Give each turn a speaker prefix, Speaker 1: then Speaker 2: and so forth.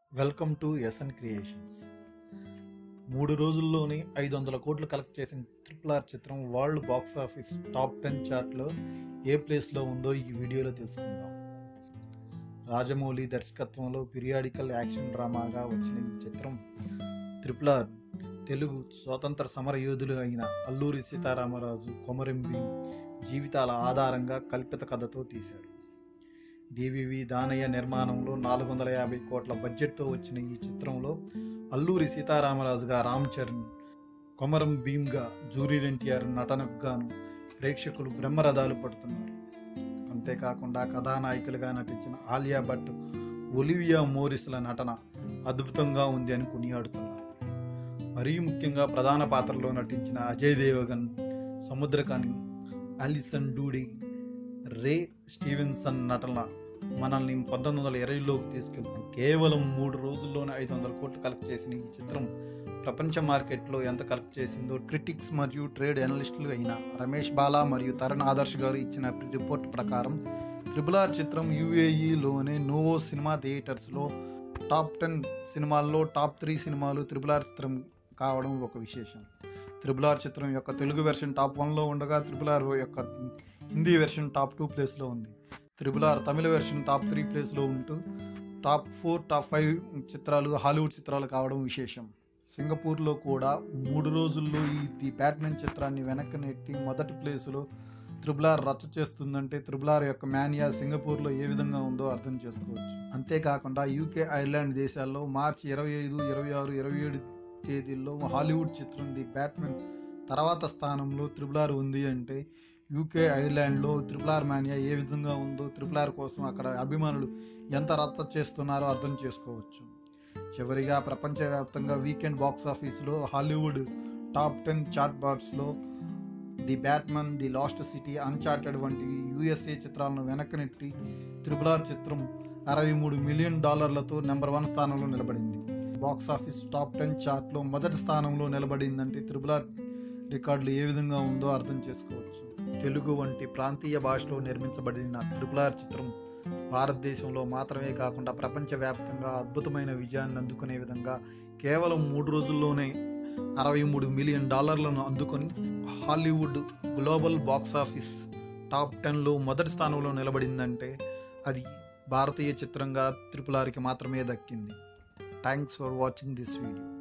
Speaker 1: welcome to SN creations మూడు రోజుల్లోనే ఐదు వందల కోట్లు కలెక్ట్ చేసిన ట్రిపుల్ ఆర్ చిత్రం world box office top ten చార్ట్లో ఏ ప్లేస్లో ఉందో ఈ వీడియోలో తెలుసుకుందాం రాజమౌళి దర్శకత్వంలో పీరియాడికల్ యాక్షన్ డ్రామాగా వచ్చిన ఈ చిత్రం ట్రిపుల్ ఆర్ తెలుగు స్వాతంత్ర సమర యోధులు అయిన అల్లూరి సీతారామరాజు కొమరంభీం జీవితాల ఆధారంగా కల్పిత కథతో తీశారు డివివి దానయ్య నిర్మాణంలో నాలుగు వందల యాభై కోట్ల బడ్జెట్తో వచ్చిన ఈ చిత్రంలో అల్లూరి సీతారామరాజుగా రామ్ చరణ్ కొమరం భీమ్గా జూరీ ఎన్టీఆర్ నటనకు గాను ప్రేక్షకులు బ్రహ్మరథాలు పడుతున్నారు అంతేకాకుండా కథానాయకులుగా నటించిన ఆలియా భట్ ఒలివియా మోరిస్ల నటన అద్భుతంగా ఉంది అని కొనియాడుతున్నారు మరీ ముఖ్యంగా ప్రధాన పాత్రలో నటించిన Ajay Devgan Samuthirakani Alison Doody Ray Stevenson నటన మనల్ని పంతొమ్మిది వందల ఇరవైలోకి తీసుకెళ్తుంది కేవలం మూడు రోజుల్లోనే ఐదు వందల కోట్లు కలెక్ట్ చేసిన ఈ చిత్రం ప్రపంచ మార్కెట్లో ఎంత కలెక్ట్ చేసిందో క్రిటిక్స్ మరియు ట్రేడ్ అనలిస్టులు అయిన రమేష్ బాలా మరియు తరుణ్ ఆదర్శ్ గారు ఇచ్చిన రిపోర్ట్ ప్రకారం త్రిబుల్ ఆర్ చిత్రం యుఏఈలోనే నోవో సినిమా థియేటర్స్లో టాప్ టెన్ సినిమాల్లో టాప్ త్రీ సినిమాలు త్రిబుల్ ఆర్ చిత్రం కావడం ఒక విశేషం త్రిబుల్ ఆర్ చిత్రం యొక్క తెలుగు వెర్షన్ టాప్ వన్లో ఉండగా త్రిబుల్ ఆర్ యొక్క హిందీ వెర్షన్ టాప్ టూ ప్లేస్లో ఉంది triple R Tamil version top three ప్లేస్లో ఉంటూ టాప్ ఫోర్ టాప్ ఫైవ్ చిత్రాలు హాలీవుడ్ చిత్రాలు కావడం విశేషం సింగపూర్లో కూడా మూడు రోజుల్లో ఈ ది బ్యాట్మెన్ చిత్రాన్ని వెనక్కి నెట్టి మొదటి ప్లేసులో త్రిబుల్ ఆర్ రచ్చ చేస్తుందంటే త్రిబుల్ ఆర్ యొక్క మానియా సింగపూర్లో ఏ విధంగా ఉందో అర్థం చేసుకోవచ్చు అంతేకాకుండా యూకే ఐర్లాండ్ దేశాల్లో మార్చి ఇరవై ఐదు ఇరవై ఆరు ఇరవై ఏడు తేదీల్లో హాలీవుడ్ చిత్రం ది బ్యాట్మెన్ తర్వాత స్థానంలో త్రిబుల్ ఆర్ ఉంది అంటే యూకే ఐర్లాండ్లో త్రిపుల్ ఆర్ మానియా ఏ విధంగా ఉందో త్రిపుల్ ఆర్ కోసం అక్కడ అభిమానులు ఎంత రచ్చ చేస్తున్నారో అర్థం చేసుకోవచ్చు చివరిగా ప్రపంచవ్యాప్తంగా వీకెండ్ బాక్స్ ఆఫీసులో హాలీవుడ్ టాప్ టెన్ చార్ట్ బాక్స్లో the Batman the lost city Uncharted వంటి యుఎస్ఏ చిత్రాలను వెనక్కి నెట్టి త్రిపుల్ ఆర్ చిత్రం అరవై మూడు మిలియన్ డాలర్లతో నెంబర్ వన్ స్థానంలో నిలబడింది బాక్స్ ఆఫీస్ టాప్ టెన్ చార్ట్లో మొదటి స్థానంలో నిలబడిందంటే త్రిపుల్ ఆర్ రికార్డులు ఏ విధంగా ఉందో అర్థం చేసుకోవచ్చు తెలుగు వంటి ప్రాంతీయ భాషలో నిర్మించబడిన త్రిపుల్ ఆర్ చిత్రం భారతదేశంలో మాత్రమే కాకుండా ప్రపంచవ్యాప్తంగా అద్భుతమైన విజయాన్ని అందుకునే విధంగా కేవలం మూడు రోజుల్లోనే అరవై మూడు మిలియన్ డాలర్లను అందుకొని Hollywood global box office top టెన్లో మొదటి స్థానంలో నిలబడిందంటే అది భారతీయ చిత్రంగా త్రిపుల్ ఆర్కి మాత్రమే దక్కింది thanks for watching this video